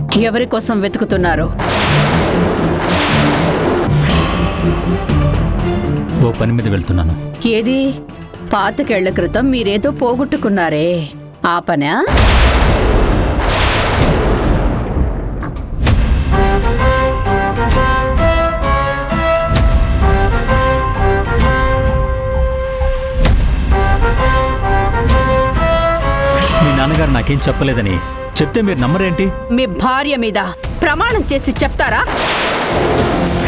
ఎవరి కోసం వెతుకుతున్నారు ఓ పని మీద వెళ్తున్నాను ఏది పాతికేళ్ల క్రితం మీరేదో పోగొట్టుకున్నారే ఆ పనా మీ నాన్నగారు నాకేం చెప్పలేదని చెప్తే మీరు నమ్మరేంటి మీ భార్య మీద ప్రమాణం చేసి చెప్తారా